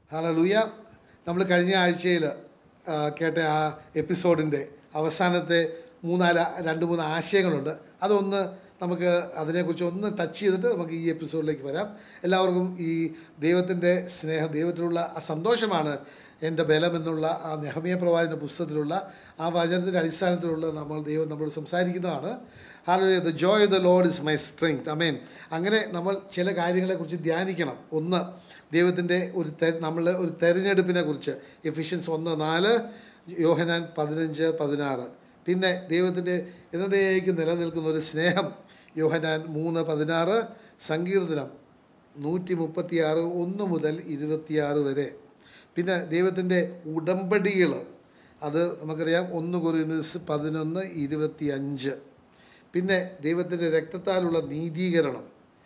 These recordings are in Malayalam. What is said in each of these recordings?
ഹലലൂയ നമ്മൾ കഴിഞ്ഞ ആഴ്ചയിൽ കേട്ട ആ എപ്പിസോഡിൻ്റെ അവസാനത്തെ മൂന്നാല് രണ്ട് മൂന്ന് ആശയങ്ങളുണ്ട് അതൊന്ന് നമുക്ക് അതിനെക്കുറിച്ച് ഒന്ന് ടച്ച് ചെയ്തിട്ട് നമുക്ക് ഈ എപ്പിസോഡിലേക്ക് വരാം എല്ലാവർക്കും ഈ ദൈവത്തിൻ്റെ സ്നേഹം ദൈവത്തിലുള്ള ആ സന്തോഷമാണ് എൻ്റെ ബലം എന്നുള്ള ആ നെഹമിയ പ്രവാചൻ്റെ പുസ്തകത്തിലുള്ള ആ വചനത്തിൻ്റെ അടിസ്ഥാനത്തിലുള്ള നമ്മൾ ദൈവം നമ്മളോട് സംസാരിക്കുന്നതാണ് hello the joy the Lord is my strength amen അങ്ങനെ നമ്മൾ ചില കാര്യങ്ങളെക്കുറിച്ച് ധ്യാനിക്കണം ഒന്ന് ദൈവത്തിൻ്റെ ഒരു തെ നമ്മൾ ഒരു തെരഞ്ഞെടുപ്പിനെ കുറിച്ച് എഫിഷ്യൻസ് ഒന്ന് നാല് യോഹനാൻ പതിനഞ്ച് പതിനാറ് പിന്നെ ദൈവത്തിൻ്റെ എന്നതേക്ക് നിലനിൽക്കുന്ന ഒരു സ്നേഹം യോഹനാൻ മൂന്ന് പതിനാറ് സങ്കീർത്തനം നൂറ്റി മുപ്പത്തിയാറ് ഒന്ന് മുതൽ ഇരുപത്തിയാറ് വരെ പിന്നെ ദൈവത്തിൻ്റെ ഉടമ്പടികൾ അത് നമുക്കറിയാം ഒന്ന് കുറിയസ് പതിനൊന്ന് ഇരുപത്തി അഞ്ച് പിന്നെ ദൈവത്തിൻ്റെ രക്തത്താലുള്ള നീതീകരണം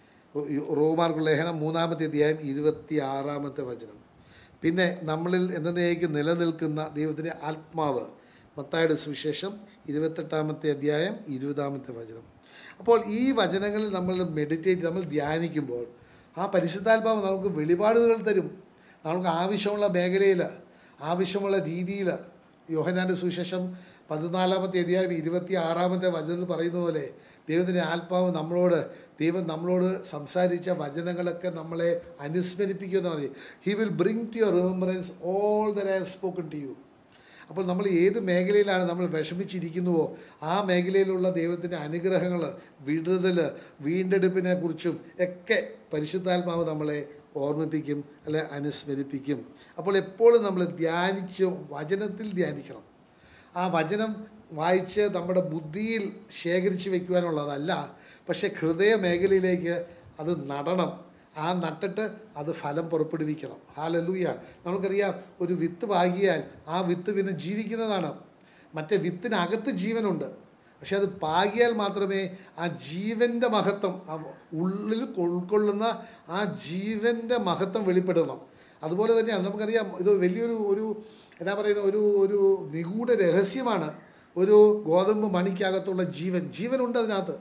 റോമാർക്ക് ലേഖനം മൂന്നാമത്തെ അധ്യായം ഇരുപത്തി ആറാമത്തെ വചനം പിന്നെ നമ്മളിൽ എന്നതേക്ക് നിലനിൽക്കുന്ന ദൈവത്തിൻ്റെ ആത്മാവ് മത്തായുടെ സുവിശേഷം ഇരുപത്തെട്ടാമത്തെ അധ്യായം ഇരുപതാമത്തെ വചനം അപ്പോൾ ഈ വചനങ്ങളിൽ നമ്മൾ മെഡിറ്റേറ്റ് നമ്മൾ ധ്യാനിക്കുമ്പോൾ ആ പരിശുദ്ധാത്മാവ് നമുക്ക് വെളിപാടുകൾ തരും നമുക്ക് ആവശ്യമുള്ള മേഖലയിൽ ആവശ്യമുള്ള രീതിയിൽ യോഹനാൻ്റെ സുവിശേഷം പതിനാലാമത്തെ അധ്യായം ഇരുപത്തി ആറാമത്തെ വചനത്തിൽ പറയുന്ന പോലെ ദൈവത്തിൻ്റെ ആത്മാവ് നമ്മളോട് ദൈവം നമ്മളോട് സംസാരിച്ച വചനങ്ങളൊക്കെ നമ്മളെ അനുസ്മരിപ്പിക്കുമെന്ന് പറയും he will bring to your remembrance all that I have spoken to you അപ്പോൾ നമ്മൾ ഏത് മേഖലയിലാണ് നമ്മൾ വിഷമിച്ചിരിക്കുന്നുവോ ആ മേഖലയിലുള്ള ദൈവത്തിൻ്റെ അനുഗ്രഹങ്ങൾ വിടുതൽ വീണ്ടെടുപ്പിനെ കുറിച്ചും ഒക്കെ പരിശുദ്ധാത്മാവ് നമ്മളെ ഓർമ്മിപ്പിക്കും അല്ലെ അനുസ്മരിപ്പിക്കും അപ്പോൾ എപ്പോഴും നമ്മൾ ധ്യാനിച്ച് വചനത്തിൽ ധ്യാനിക്കണം ആ വചനം വായിച്ച് നമ്മുടെ ബുദ്ധിയിൽ ശേഖരിച്ച് വയ്ക്കുവാനുള്ളതല്ല പക്ഷേ ഹൃദയ മേഖലയിലേക്ക് അത് നടണം ആ നട്ടിട്ട് അത് ഫലം പുറപ്പെടുവിക്കണം ഹാലലൂയ നമുക്കറിയാം ഒരു വിത്ത് പാകിയാൽ ആ വിത്ത് പിന്നെ ജീവിക്കുന്നതാണ് മറ്റേ വിത്തിനകത്ത് ജീവനുണ്ട് പക്ഷെ അത് പാകിയാൽ മാത്രമേ ആ ജീവൻ്റെ മഹത്വം ആ ഉള്ളിൽ ഉൾക്കൊള്ളുന്ന ആ ജീവൻ്റെ മഹത്വം വെളിപ്പെടണം അതുപോലെ തന്നെയാണ് നമുക്കറിയാം ഇത് വലിയൊരു ഒരു എന്താ പറയുന്ന ഒരു ഒരു നിഗൂഢ രഹസ്യമാണ് ഒരു ഗോതമ്പ് മണിക്കകത്തുള്ള ജീവൻ ജീവനുണ്ട് അതിനകത്ത്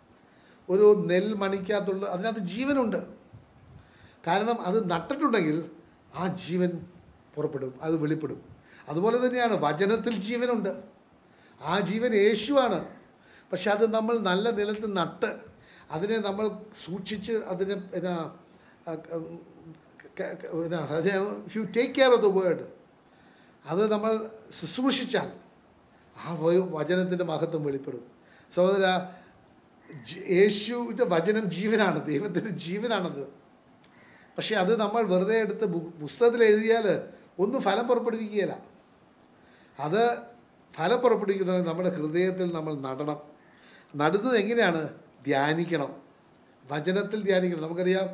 ഒരു നെൽമണിക്കകത്തുള്ള അതിനകത്ത് ജീവനുണ്ട് കാരണം അത് നട്ടിട്ടുണ്ടെങ്കിൽ ആ ജീവൻ പുറപ്പെടും അത് വെളിപ്പെടും അതുപോലെ തന്നെയാണ് വചനത്തിൽ ജീവനുണ്ട് ആ ജീവൻ യേശുവാണ് പക്ഷെ അത് നമ്മൾ നല്ല നിലത്ത് നട്ട് അതിനെ നമ്മൾ സൂക്ഷിച്ച് അതിനെ എന്നാ if you take care of the word അത് നമ്മൾ ശുശ്രൂഷിച്ചാൽ ആ വചനത്തിൻ്റെ മഹത്വം വെളിപ്പെടും സഹോദര യേശുവിൻ്റെ വചനം ജീവനാണ് ദൈവത്തിൻ്റെ ജീവനാണത് പക്ഷേ അത് നമ്മൾ വെറുതെ എടുത്ത് പുസ്തകത്തിൽ എഴുതിയാൽ ഒന്നും ഫലം പുറപ്പെടുവിക്കുകയില്ല അത് ഫലം പുറപ്പെടുവിക്കുന്നത് നമ്മുടെ ഹൃദയത്തിൽ നമ്മൾ നടണം നടുന്നത് എങ്ങനെയാണ് ധ്യാനിക്കണം വചനത്തിൽ ധ്യാനിക്കണം നമുക്കറിയാം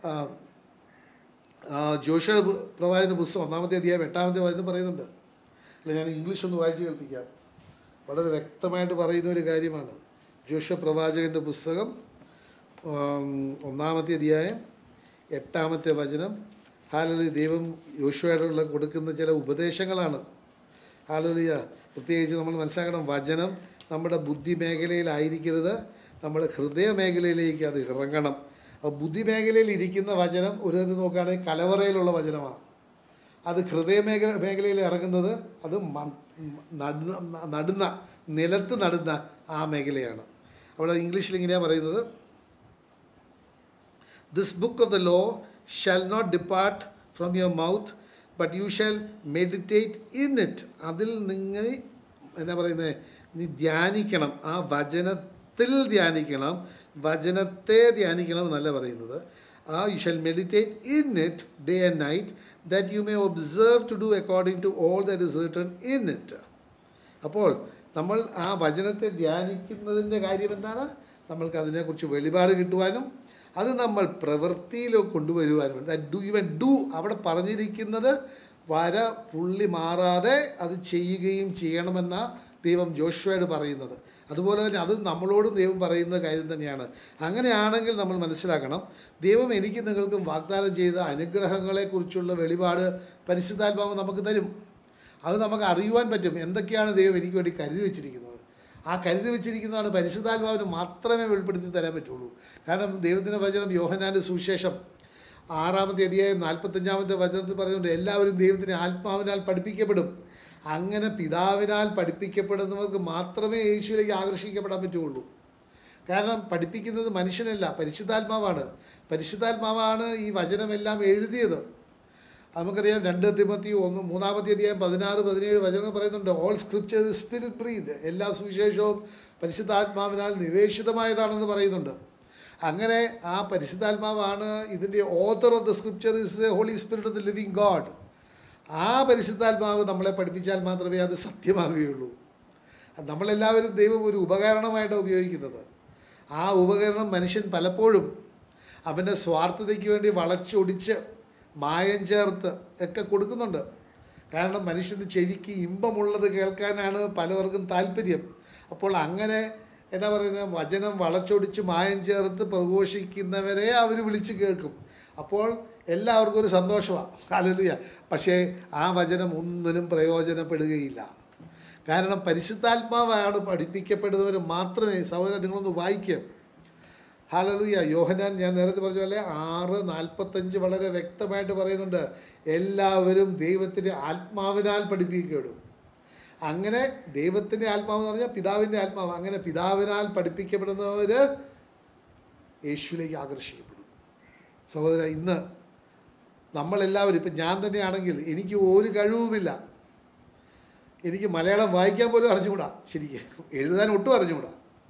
ജോഷ പ്രവാചന പുസ്തകം ഒന്നാമത്തെ അധ്യായം എട്ടാമത്തെ വചനം പറയുന്നുണ്ട് അല്ല ഞാൻ ഇംഗ്ലീഷ് ഒന്ന് വായിച്ച് കേൾപ്പിക്കാം വളരെ വ്യക്തമായിട്ട് പറയുന്ന ഒരു കാര്യമാണ് ജോഷ പ്രവാചകൻ്റെ പുസ്തകം ഒന്നാമത്തെ അധ്യായം എട്ടാമത്തെ വചനം ഹാലലി ദൈവം യോശുവയോടുള്ള കൊടുക്കുന്ന ചില ഉപദേശങ്ങളാണ് ഹാലലിയ പ്രത്യേകിച്ച് നമ്മൾ മനസ്സിലാക്കണം വചനം നമ്മുടെ ബുദ്ധി മേഖലയിലായിരിക്കരുത് നമ്മുടെ ഹൃദയ മേഖലയിലേക്ക് അത് ഇറങ്ങണം അപ്പോൾ ബുദ്ധി മേഖലയിൽ ഇരിക്കുന്ന വചനം ഒരു ഇത് നോക്കുകയാണെങ്കിൽ കലവറയിലുള്ള വചനമാണ് അത് ഹൃദയ മേഖല മേഖലയിൽ ഇറങ്ങുന്നത് അത് നടുന്ന നടുന്ന നിലത്ത് നടുന്ന ആ മേഖലയാണ് അവിടെ ഇംഗ്ലീഷിൽ ഇങ്ങനെയാണ് പറയുന്നത് this book of the law shall not depart from your mouth but you shall meditate in it അതിൽ നിങ്ങൾ എന്നാ പറയുന്നത് നീ ധ്യാനിക്കണം ആ വചനത്തിൽ ധ്യാനിക്കണം വചനത്തെ ധ്യാനിക്കണം എന്നല്ല പറയുന്നത് ആ you shall meditate in it day and night that you may observe to do according to all that is written in it അപ്പോൾ നമ്മൾ ആ വചനത്തെ ധ്യാനിക്കുന്നതിൻ്റെ കാര്യം എന്താണ് നമ്മൾക്ക് അതിനെക്കുറിച്ച് വെളിപാട് കിട്ടുവാനും അത് നമ്മൾ പ്രവൃത്തിയിൽ കൊണ്ടുവരുവാനും ഡു ഇവൻ ഡു അവിടെ പറഞ്ഞിരിക്കുന്നത് വര പുള്ളി മാറാതെ അത് ചെയ്യുകയും ചെയ്യണമെന്ന ദൈവം ജോഷുവയോട് പറയുന്നത് അതുപോലെ തന്നെ അത് നമ്മളോടും ദൈവം പറയുന്ന കാര്യം തന്നെയാണ് അങ്ങനെയാണെങ്കിൽ നമ്മൾ മനസ്സിലാക്കണം ദൈവം എനിക്ക് നിങ്ങൾക്കും വാഗ്ദാനം ചെയ്ത അനുഗ്രഹങ്ങളെക്കുറിച്ചുള്ള വെളിപാട് പരിശുദ്ധാത്മാവ് നമുക്ക് തരും അത് നമുക്ക് അറിയുവാൻ പറ്റും എന്തൊക്കെയാണ് ദൈവം എനിക്ക് വേണ്ടി കരുതി വെച്ചിരിക്കുന്നത് ആ കരുതി വെച്ചിരിക്കുന്നതാണ് പരിശുദ്ധാത്മാവിന് മാത്രമേ വെളിപ്പെടുത്തി തരാൻ പറ്റുള്ളൂ കാരണം ദൈവത്തിൻ്റെ വചനം യോഹനാൻ്റെ സുവിശേഷം ആറാമത്തെ അധ്യായം നാൽപ്പത്തഞ്ചാമത്തെ വചനത്തിൽ പറയുന്നുണ്ട് എല്ലാവരും ദൈവത്തിന് ആത്മാവിനാൽ പഠിപ്പിക്കപ്പെടും അങ്ങനെ പിതാവിനാൽ പഠിപ്പിക്കപ്പെടുന്നവർക്ക് മാത്രമേ യേശുവിലേക്ക് ആകർഷിക്കപ്പെടാൻ പറ്റുള്ളൂ കാരണം പഠിപ്പിക്കുന്നത് മനുഷ്യനല്ല പരിശുദ്ധാത്മാവാണ് പരിശുദ്ധാത്മാവാണ് ഈ വചനമെല്ലാം എഴുതിയത് നമുക്കറിയാം രണ്ട് തിമത്തി ഒന്ന് മൂന്നാമത്തെ അധ്യായം പതിനാറ് പതിനേഴ് വചനങ്ങൾ പറയുന്നുണ്ട് ഓൾ സ്ക്രിപ്റ്റേഴ്സ് സ്പിരിറ്റ് ബ്രീത് എല്ലാ സുവിശേഷവും പരിശുദ്ധാത്മാവിനാൽ നിവേശിതമായതാണെന്ന് പറയുന്നുണ്ട് അങ്ങനെ ആ പരിശുദ്ധാത്മാവാണ് ഇതിൻ്റെ author of the scripture is Holy Spirit of the living God ആ പരിശുദ്ധാത്മാവ് നമ്മളെ പഠിപ്പിച്ചാൽ മാത്രമേ അത് സത്യമാകുകയുള്ളൂ നമ്മളെല്ലാവരും ദൈവം ഒരു ഉപകരണമായിട്ടാണ് ഉപയോഗിക്കുന്നത് ആ ഉപകരണം മനുഷ്യൻ പലപ്പോഴും അവൻ്റെ സ്വാർത്ഥതയ്ക്ക് വേണ്ടി വളച്ചൊടിച്ച് മായം ചേർത്ത് ഒക്കെ കൊടുക്കുന്നുണ്ട് കാരണം മനുഷ്യന് ചെവിക്ക് ഇമ്പമുള്ളത് കേൾക്കാനാണ് പലവർക്കും താല്പര്യം അപ്പോൾ അങ്ങനെ എന്നാ പറയുന്നത് വചനം വളച്ചൊടിച്ച് മായം ചേർത്ത് പ്രഘോഷിക്കുന്നവരെ അവർ വിളിച്ച് കേൾക്കും അപ്പോൾ എല്ലാവർക്കും ഒരു സന്തോഷമാണ് കാലലുയ പക്ഷേ ആ വചനം ഒന്നിനും പ്രയോജനപ്പെടുകയില്ല കാരണം പരിശുദ്ധാത്മാവാണ് പഠിപ്പിക്കപ്പെടുന്നവർ മാത്രമേ സഹോദരൻ നിങ്ങളൊന്ന് വായിക്കുക ഹാലലുയ യോഹനാൻ ഞാൻ നേരത്തെ പറഞ്ഞ പോലെ ആറ് നാൽപ്പത്തഞ്ച് വളരെ വ്യക്തമായിട്ട് പറയുന്നുണ്ട് എല്ലാവരും ദൈവത്തിൻ്റെ ആത്മാവിനാൽ പഠിപ്പിക്കപ്പെടും അങ്ങനെ ദൈവത്തിൻ്റെ ആത്മാവ് എന്ന് പറഞ്ഞാൽ പിതാവിൻ്റെ ആത്മാവ് അങ്ങനെ പിതാവിനാൽ പഠിപ്പിക്കപ്പെടുന്നവർ യേശുവിലേക്ക് ആകർഷിക്കപ്പെടും സഹോദര ഇന്ന് നമ്മളെല്ലാവരും ഇപ്പം ഞാൻ തന്നെയാണെങ്കിൽ എനിക്ക് ഒരു കഴിവുമില്ല എനിക്ക് മലയാളം വായിക്കാൻ പോലും അറിഞ്ഞുകൂടാ ശരിക്കും എഴുതാൻ ഒട്ടും അറിഞ്ഞുകൂടാ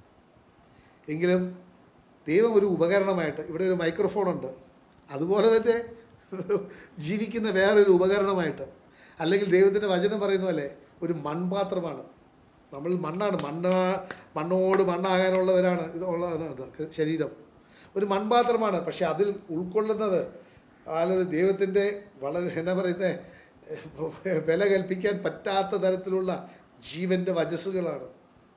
എങ്കിലും ദൈവം ഒരു ഉപകരണമായിട്ട് ഇവിടെ ഒരു മൈക്രോഫോൺ ഉണ്ട് അതുപോലെ തന്നെ ജീവിക്കുന്ന വേറൊരു ഉപകരണമായിട്ട് അല്ലെങ്കിൽ ദൈവത്തിൻ്റെ വചനം പറയുന്ന പോലെ ഒരു മൺപാത്രമാണ് നമ്മൾ മണ്ണാണ് മണ്ണ മണ്ണോട് മണ്ണാകാനുള്ളവരാണ് ഇത് ഉള്ളത് ഇത് ശരീരം ഒരു മൺപാത്രമാണ് പക്ഷെ അതിൽ ഉൾക്കൊള്ളുന്നത് ആളൊരു ദൈവത്തിൻ്റെ വളരെ എന്നാ പറയുന്നത് വില കൽപ്പിക്കാൻ പറ്റാത്ത തരത്തിലുള്ള ജീവൻ്റെ വചസ്സുകളാണ്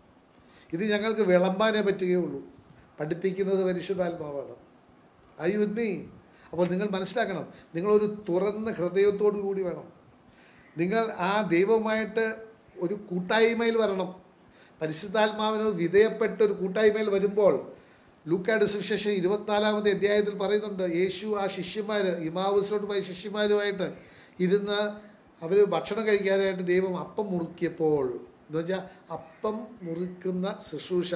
ഇത് ഞങ്ങൾക്ക് വിളമ്പാനേ പറ്റുകയുള്ളൂ പഠിപ്പിക്കുന്നത് പരിശുദ്ധാത്മാവാണ് ഐ വിത്ത് മീ അപ്പോൾ നിങ്ങൾ മനസ്സിലാക്കണം നിങ്ങളൊരു തുറന്ന ഹൃദയത്തോടു കൂടി വേണം നിങ്ങൾ ആ ദൈവമായിട്ട് ഒരു കൂട്ടായ്മയിൽ വരണം പരിശുദ്ധാത്മാവിന് വിധേയപ്പെട്ട ഒരു കൂട്ടായ്മയിൽ വരുമ്പോൾ ലൂക്കാട് സുവിശേഷം ഇരുപത്തിനാലാമത്തെ അധ്യായത്തിൽ പറയുന്നുണ്ട് യേശു ആ ശിഷ്യന്മാർ ഇമാവുസിലോട്ട് പോയ ശിഷ്യന്മാരുമായിട്ട് ഇരുന്ന് അവർ ഭക്ഷണം കഴിക്കാനായിട്ട് ദൈവം അപ്പം മുറുക്കിയപ്പോൾ എന്ന് വെച്ചാൽ അപ്പം മുറിക്കുന്ന ശുശ്രൂഷ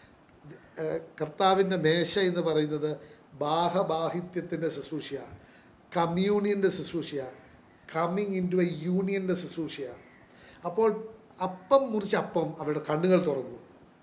ഏഹ് കർത്താവിൻ്റെ മേശ എന്ന് പറയുന്നത് ബാഹബാഹിത്യത്തിൻ്റെ ശുശ്രൂഷയാണ് കമ്മ്യൂണിയൻ്റെ ശുശ്രൂഷയാണ് കമ്മിങ് ഇൻ ടു എ യൂണിയൻ്റെ ശുശ്രൂഷയാണ് അപ്പോൾ അപ്പം മുറിച്ച അപ്പം അവരുടെ കണ്ണുകൾ തുറന്നു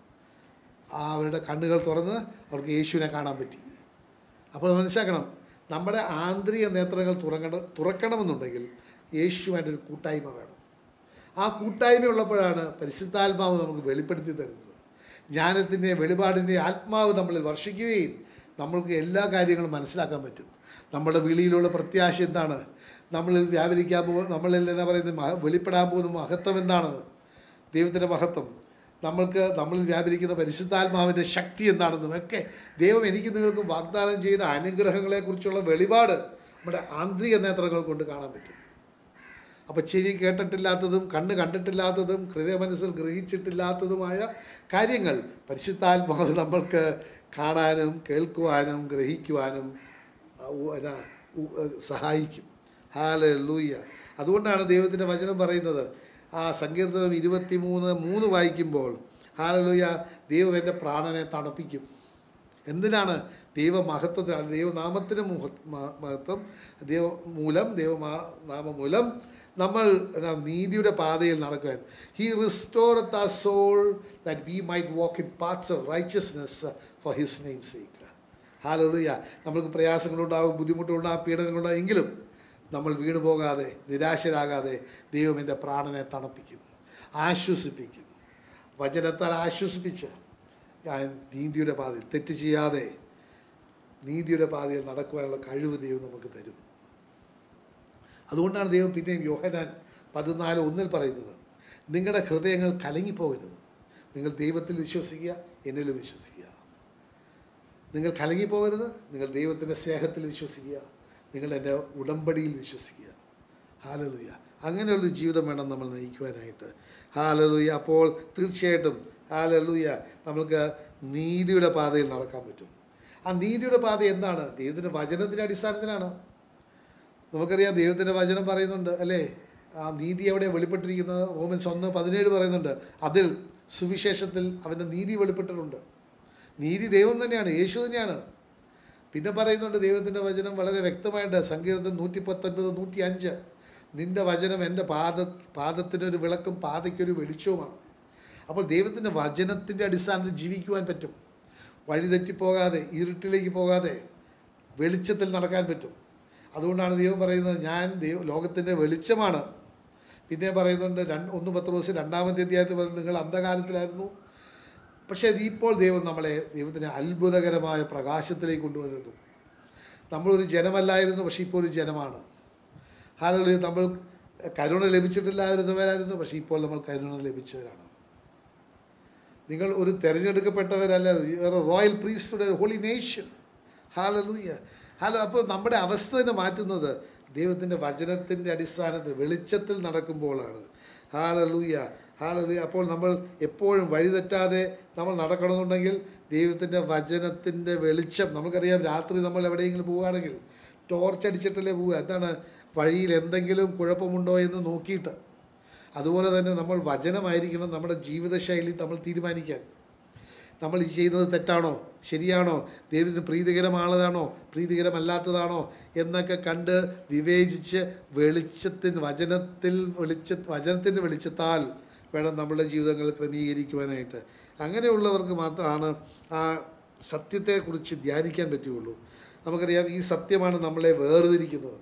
ആ അവരുടെ കണ്ണുകൾ തുറന്ന് അവർക്ക് യേശുവിനെ കാണാൻ പറ്റി അപ്പോൾ മനസ്സിലാക്കണം നമ്മുടെ ആന്തരിക നേത്രങ്ങൾ തുറങ്ങണ തുറക്കണമെന്നുണ്ടെങ്കിൽ യേശുവായിട്ടൊരു കൂട്ടായ്മ വേണം ആ കൂട്ടായ്മ ഉള്ളപ്പോഴാണ് പരിശുദ്ധാത്മാവ് നമുക്ക് വെളിപ്പെടുത്തി തരുന്നത് ജ്ഞാനത്തിൻ്റെ വെളിപാടിൻ്റെ ആത്മാവ് നമ്മളിൽ വർഷിക്കുകയും നമ്മൾക്ക് എല്ലാ കാര്യങ്ങളും മനസ്സിലാക്കാൻ പറ്റും നമ്മുടെ വിളിയിലുള്ള പ്രത്യാശ എന്താണ് നമ്മളിൽ വ്യാപരിക്കാൻ പോകുന്ന നമ്മളിൽ എന്താ പറയുന്നത് മഹ വെളിപ്പെടാൻ പോകുന്ന മഹത്വം എന്താണ് ദൈവത്തിൻ്റെ മഹത്വം നമ്മൾക്ക് നമ്മളിൽ വ്യാപരിക്കുന്ന പരിശുദ്ധാത്മാവിൻ്റെ ശക്തി എന്താണെന്നും ഒക്കെ ദൈവം എനിക്ക് നിങ്ങൾക്ക് വാഗ്ദാനം ചെയ്ത അനുഗ്രഹങ്ങളെക്കുറിച്ചുള്ള വെളിപാട് നമ്മുടെ ആന്തരിക നേത്രങ്ങൾ കൊണ്ട് കാണാൻ പറ്റും അപ്പോൾ ചെവി കേട്ടിട്ടില്ലാത്തതും കണ്ണ് കണ്ടിട്ടില്ലാത്തതും ഹൃദയ മനസ്സിൽ ഗ്രഹിച്ചിട്ടില്ലാത്തതുമായ കാര്യങ്ങൾ പരിശുദ്ധാത്മാവ് നമ്മൾക്ക് കാണാനും കേൾക്കുവാനും ഗ്രഹിക്കുവാനും ആ, ഉ- എന്നാ, ഉ- ഏ, സഹായിക്കും ഹാല ലൂയ്യ അതുകൊണ്ടാണ് ദൈവത്തിൻ്റെ വചനം പറയുന്നത് ആ സങ്കീർത്തനം ഇരുപത്തി മൂന്ന് മൂന്ന് വായിക്കുമ്പോൾ ഹാലലൂയ ദൈവം എൻ്റെ പ്രാണനെ തണുപ്പിക്കും എന്തിനാണ് ദൈവമഹത്വത്തിനാണ് ദൈവനാമത്തിന് മുഹ- മ- മഹത്വം ദൈവ മൂലം ദൈവനാമ മൂലം നമ്മൾ എന്താ, നീതിയുടെ പാതയിൽ നടക്കുവാൻ he restore the soul that we might walk in paths of righteousness for his name sake hallelujah നമ്മൾക്ക് പ്രയാസങ്ങളുണ്ടാകും ബുദ്ധിമുട്ടുണ്ടാകും പീഡനങ്ങളുണ്ടാകും എങ്കിലും നമ്മൾ വീണു പോകാതെ നിരാശരാകാതെ ദൈവം എൻ്റെ പ്രാണനെ തണുപ്പിക്കും ആശ്വസിപ്പിക്കും വചനത്താൽ ആശ്വസിപ്പിച്ച് ഞാൻ നീതിയുടെ പാതയിൽ തെറ്റ് ചെയ്യാതെ നീതിയുടെ പാതയിൽ നടക്കുവാനുള്ള കഴിവ് ദൈവം നമുക്ക് തരും അതുകൊണ്ടാണ് ദൈവം പിന്നെയും യോഹനാൻ പതിനാല് ഒന്നിൽ പറയുന്നത് നിങ്ങളുടെ ഹൃദയങ്ങൾ കലങ്ങിപ്പോകരുത് നിങ്ങൾ ദൈവത്തിൽ വിശ്വസിക്കുക എന്നിലും വിശ്വസിക്കുക നിങ്ങൾ കലങ്ങിപ്പോകരുത് നിങ്ങൾ ദൈവത്തിൻ്റെ സ്നേഹത്തിൽ വിശ്വസിക്കുക നിങ്ങൾ എൻ്റെ ഉടമ്പടിയിൽ വിശ്വസിക്കുക ഹാലലുയ അങ്ങനെയുള്ളൊരു ജീവിതം വേണം നമ്മൾ നയിക്കുവാനായിട്ട് ഹാലലുയ അപ്പോൾ തീർച്ചയായിട്ടും ഹാലലുയ നമ്മൾക്ക് നീതിയുടെ പാതയിൽ നടക്കാൻ പറ്റും ആ നീതിയുടെ പാത എന്താണ് ദൈവത്തിൻ്റെ വചനത്തിൻ്റെ അടിസ്ഥാനത്തിലാണ് നമുക്കറിയാം ദൈവത്തിൻ്റെ വചനം പറയുന്നുണ്ട് അല്ലേ ആ നീതി എവിടെ വെളിപ്പെട്ടിരിക്കുന്നത് റോമൻസ് ഒന്ന് പതിനേഴ് പറയുന്നുണ്ട് അതിൽ സുവിശേഷത്തിൽ അവൻ്റെ നീതി വെളിപ്പെട്ടിട്ടുണ്ട് നീതി ദൈവം തന്നെയാണ് യേശു തന്നെയാണ് പിന്നെ പറയുന്നുണ്ട് ദൈവത്തിൻ്റെ വചനം വളരെ വ്യക്തമായിട്ട് സങ്കീർത്തം നൂറ്റി പത്തൊൻപത് നൂറ്റി അഞ്ച് നിൻ്റെ വചനം എൻ്റെ പാദ പാദത്തിനൊരു വിളക്കും പാതയ്ക്കൊരു വെളിച്ചവുമാണ് അപ്പോൾ ദൈവത്തിൻ്റെ വചനത്തിൻ്റെ അടിസ്ഥാനത്തിൽ ജീവിക്കുവാൻ പറ്റും വഴിതെറ്റിപ്പോകാതെ ഇരുട്ടിലേക്ക് പോകാതെ വെളിച്ചത്തിൽ നടക്കാൻ പറ്റും അതുകൊണ്ടാണ് ദൈവം പറയുന്നത് ഞാൻ ദൈവ ലോകത്തിൻ്റെ വെളിച്ചമാണ് പിന്നെ പറയുന്നുണ്ട് രണ്ട് ഒന്ന് പത്ത് ദിവസം രണ്ടാമത്തെ അധ്യായത്തിൽ പറയുന്നത് നിങ്ങൾ അന്ധകാരത്തിലായിരുന്നു പക്ഷേ ഇപ്പോൾ ദൈവം നമ്മളെ ദൈവത്തിൻ്റെ അത്ഭുതകരമായ പ്രകാശത്തിലേക്ക് കൊണ്ടുവരുന്നു നമ്മളൊരു ജനമല്ലായിരുന്നു പക്ഷേ ഇപ്പോൾ ഒരു ജനമാണ് ഹാലൊരു നമ്മൾ കരുണ ലഭിച്ചിട്ടില്ലായിരുന്നവരായിരുന്നു പക്ഷേ ഇപ്പോൾ നമ്മൾ കരുണ ലഭിച്ചവരാണ് നിങ്ങൾ ഒരു തിരഞ്ഞെടുക്കപ്പെട്ടവരല്ല royal priest holy nation hallelujah hello അപ്പോൾ നമ്മുടെ അവസ്ഥ തന്നെ മാറ്റുന്നത് ദൈവത്തിൻ്റെ വചനത്തിൻ്റെ അടിസ്ഥാനത്തിൽ വെളിച്ചത്തിൽ നടക്കുമ്പോഴാണ് ഹാലലൂയ ഹാലലൂയ അപ്പോൾ നമ്മൾ എപ്പോഴും വഴിതെറ്റാതെ നമ്മൾ നടക്കണമെന്നുണ്ടെങ്കിൽ ദൈവത്തിൻ്റെ വചനത്തിൻ്റെ വെളിച്ചം നമുക്കറിയാം രാത്രി നമ്മൾ എവിടെയെങ്കിലും പോവുകയാണെങ്കിൽ ടോർച്ച് അടിച്ചിട്ടല്ലേ പോവുക എന്താണ് വഴിയിൽ എന്തെങ്കിലും കുഴപ്പമുണ്ടോ എന്ന് നോക്കിയിട്ട് അതുപോലെ തന്നെ നമ്മൾ വചനമായിരിക്കണം നമ്മുടെ ജീവിതശൈലി നമ്മൾ തീരുമാനിക്കാൻ നമ്മൾ ഈ ചെയ്യുന്നത് തെറ്റാണോ ശരിയാണോ ദൈവത്തിന് പ്രീതികരമാണതാണോ പ്രീതികരമല്ലാത്തതാണോ എന്നൊക്കെ കണ്ട് വിവേചിച്ച് വെളിച്ചത്തിന് വചനത്തിൽ വെളിച്ച വചനത്തിൻ്റെ വെളിച്ചത്താൽ വേണം നമ്മുടെ ജീവിതങ്ങൾ ക്രമീകരിക്കുവാനായിട്ട് അങ്ങനെയുള്ളവർക്ക് മാത്രമാണ് ആ സത്യത്തെക്കുറിച്ച് ധ്യാനിക്കാൻ പറ്റുകയുള്ളൂ നമുക്കറിയാം ഈ സത്യമാണ് നമ്മളെ വേർതിരിക്കുന്നത്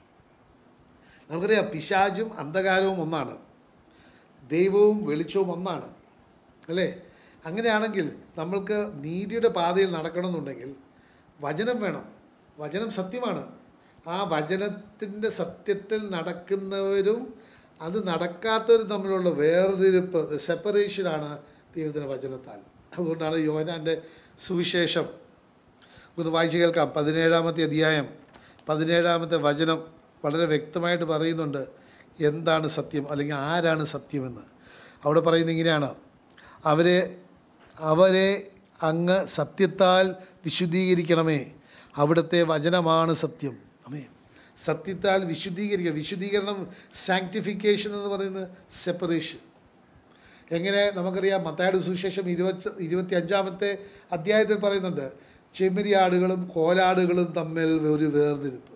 നമുക്കറിയാം പിശാചും അന്ധകാരവും ഒന്നാണ് ദൈവവും വെളിച്ചവും ഒന്നാണ് അല്ലേ അങ്ങനെയാണെങ്കിൽ നമ്മൾക്ക് നീതിയുടെ പാതയിൽ നടക്കണമെന്നുണ്ടെങ്കിൽ വചനം വേണം വചനം സത്യമാണ് ആ വചനത്തിൻ്റെ സത്യത്തിൽ നടക്കുന്നവരും അത് നടക്കാത്തവരും തമ്മിലുള്ള വേർതിരിപ്പ് സെപ്പറേഷനാണ് ദൈവത്തിൻ്റെ വചനത്താൽ അതുകൊണ്ടാണ് യോഹനാൻ്റെ സുവിശേഷം ഒന്ന് വായിച്ചു കേൾക്കാം പതിനേഴാമത്തെ അധ്യായം പതിനേഴാമത്തെ വചനം വളരെ വ്യക്തമായിട്ട് പറയുന്നുണ്ട് എന്താണ് സത്യം അല്ലെങ്കിൽ ആരാണ് സത്യമെന്ന് അവിടെ പറയുന്നത് ഇങ്ങനെയാണ് അവരെ അവരെ അങ്ങ് സത്യത്താൽ വിശുദ്ധീകരിക്കണമേ അവിടുത്തെ വചനമാണ് സത്യം അമേ സത്യത്താൽ വിശുദ്ധീകരിക്കണം വിശുദ്ധീകരണം സാങ്ക്ടിഫിക്കേഷൻ എന്ന് പറയുന്നത് സെപ്പറേഷൻ എങ്ങനെ നമുക്കറിയാം മത്തായുടെ സുവിശേഷം ഇരുപത്തി ഇരുപത്തി അഞ്ചാമത്തെ അധ്യായത്തിൽ പറയുന്നുണ്ട് ചെമ്മരിയാടുകളും കോലാടുകളും തമ്മിൽ ഒരു വേർതിരിപ്പ്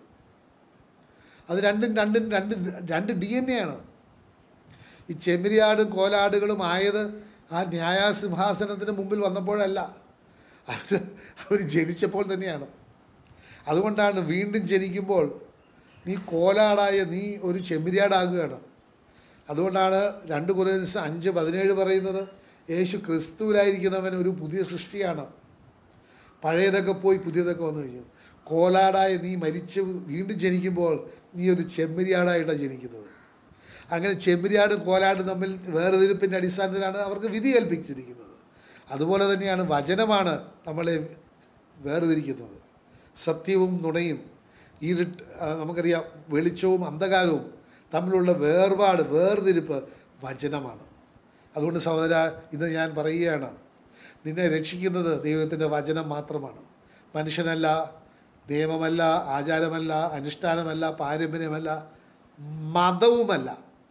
അത് രണ്ടും രണ്ടും രണ്ട് രണ്ട് ഡി എൻ എ ആണ് ഈ ചെമ്മരിയാടും കോലാടുകളും ആയത് ആ ന്യായസിംഹാസനത്തിന് മുമ്പിൽ വന്നപ്പോഴല്ല അത് അവർ ജനിച്ചപ്പോൾ തന്നെയാണ് അതുകൊണ്ടാണ് വീണ്ടും ജനിക്കുമ്പോൾ നീ കോലാടായ നീ ഒരു ചെമ്മരിയാടാകുകയാണ് അതുകൊണ്ടാണ് രണ്ട് കുറേ ദിവസം അഞ്ച് പതിനേഴ് പറയുന്നത് യേശു ക്രിസ്തുവിലായിരിക്കുന്നവൻ ഒരു പുതിയ സൃഷ്ടിയാണ് പഴയതൊക്കെ പോയി പുതിയതൊക്കെ വന്നു കഴിഞ്ഞു കോലാടായ നീ മരിച്ച് വീണ്ടും ജനിക്കുമ്പോൾ നീ ഒരു ചെമ്മരിയാടായിട്ടാണ് ജനിക്കുന്നത് അങ്ങനെ ചെമ്മരിയാടും കോലാടും തമ്മിൽ വേർതിരിപ്പിൻ്റെ അടിസ്ഥാനത്തിലാണ് അവർക്ക് വിധി കൽപ്പിച്ചിരിക്കുന്നത് അതുപോലെ തന്നെയാണ് വചനമാണ് നമ്മളെ വേർതിരിക്കുന്നത് സത്യവും നുണയും ഇരുട്ട് ആ, നമുക്കറിയാം വെളിച്ചവും അന്ധകാരവും തമ്മിലുള്ള വേർപാട് വേർതിരിപ്പ് വചനമാണ് അതുകൊണ്ട് സഹോദര ഇന്ന് ഞാൻ പറയുകയാണ് നിന്നെ രക്ഷിക്കുന്നത് ദൈവത്തിൻ്റെ വചനം മാത്രമാണ് മനുഷ്യനല്ല നിയമമല്ല ആചാരമല്ല അനുഷ്ഠാനമല്ല പാരമ്പര്യമല്ല മതവുമല്ല